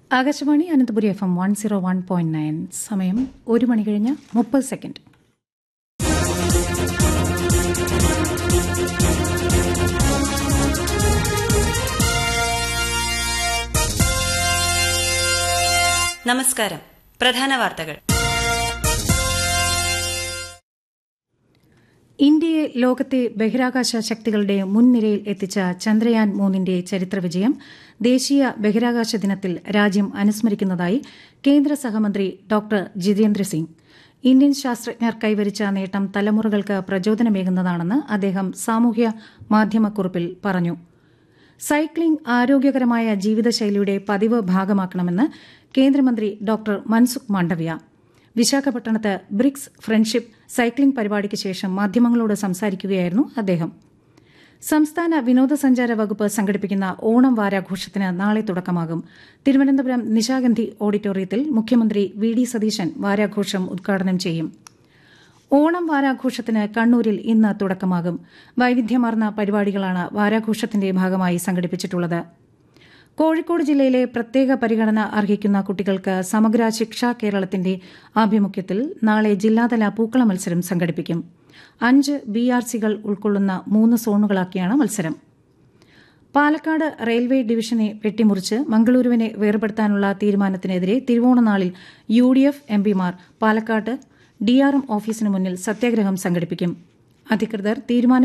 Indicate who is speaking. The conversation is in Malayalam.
Speaker 1: Akashvani Ananthapuri F M one zero one point nine സമയം ഒരു മണി കഴിഞ്ഞ് മുപ്പത് സെക്കൻഡ്
Speaker 2: നമസ്കാരം പ്രധാന വാർത്തകൾ
Speaker 1: ഇന്ത്യയെ ലോകത്തെ ബഹിരാകാശ ശക്തികളുടെ മുൻനിരയിൽ എത്തിച്ച ചന്ദ്രയാൻ മൂന്നിന്റെ ചരിത്ര വിജയം ദേശീയ ബഹിരാകാശ ദിനത്തിൽ രാജ്യം അനുസ്മരിക്കുന്നതായി കേന്ദ്ര സഹമന്ത്രി ഡോക്ടർ ജിതേന്ദ്ര സിംഗ് ഇന്ത്യൻ ശാസ്ത്രജ്ഞർ കൈവരിച്ച നേട്ടം തലമുറകൾക്ക് പ്രചോദനമേകുന്നതാണെന്ന് അദ്ദേഹം സാമൂഹ്യ മാധ്യമക്കുറിപ്പിൽ പറഞ്ഞു സൈക്ലിംഗ് ആരോഗ്യകരമായ ജീവിതശൈലിയുടെ പതിവ് ഭാഗമാക്കണമെന്ന് കേന്ദ്രമന്ത്രി ഡോക്ടർ മൻസുഖ് മാണ്ഡവ്യ വിശാഖപട്ടണത്ത് ബ്രിക്സ് ഫ്രണ്ട്ഷിപ്പ് സൈക്ലിംഗ് പരിപാടിക്ക് ശേഷം മാധ്യമങ്ങളോട് സംസാരിക്കുകയായിരുന്നു അദ്ദേഹം സംസ്ഥാന വിനോദസഞ്ചാര വകുപ്പ് സംഘടിപ്പിക്കുന്ന ഓണം വാരാഘോഷത്തിന് നാളെ തുടക്കമാകും തിരുവനന്തപുരം നിശാഗന്ധി ഓഡിറ്റോറിയത്തിൽ മുഖ്യമന്ത്രി വി ഡി സതീശൻ വാരാഘോഷം ഉദ്ഘാടനം ചെയ്യും ഓണം വാരാഘോഷത്തിന് കണ്ണൂരിൽ ഇന്ന് തുടക്കമാകും വൈവിധ്യമാർന്ന പരിപാടികളാണ് വാരാഘോഷത്തിന്റെ ഭാഗമായി സംഘടിപ്പിച്ചിട്ടുള്ളത് കോഴിക്കോട് ജില്ലയിലെ പ്രത്യേക പരിഗണന അർഹിക്കുന്ന കുട്ടികൾക്ക് സമഗ്ര ശിക്ഷ കേരളത്തിന്റെ ആഭിമുഖ്യത്തിൽ നാളെ ജില്ലാതല പൂക്കള മത്സരം സംഘടിപ്പിക്കും അഞ്ച് ബി ആർ സികൾ ഉൾക്കൊള്ളുന്ന മൂന്ന് സോണുകളാക്കിയാണ് മത്സരം പാലക്കാട് റെയിൽവേ ഡിവിഷനെ വെട്ടിമുറിച്ച് മംഗളൂരുവിനെ വേർപെടുത്താനുള്ള തീരുമാനത്തിനെതിരെ തിരുവോണനാളിൽ യു ഡി എഫ് എംപിമാർ പാലക്കാട്ട് ഡിആർഎം ഓഫീസിന് മുന്നിൽ സത്യാഗ്രഹം സംഘടിപ്പിക്കും അധികൃതർ തീരുമാനം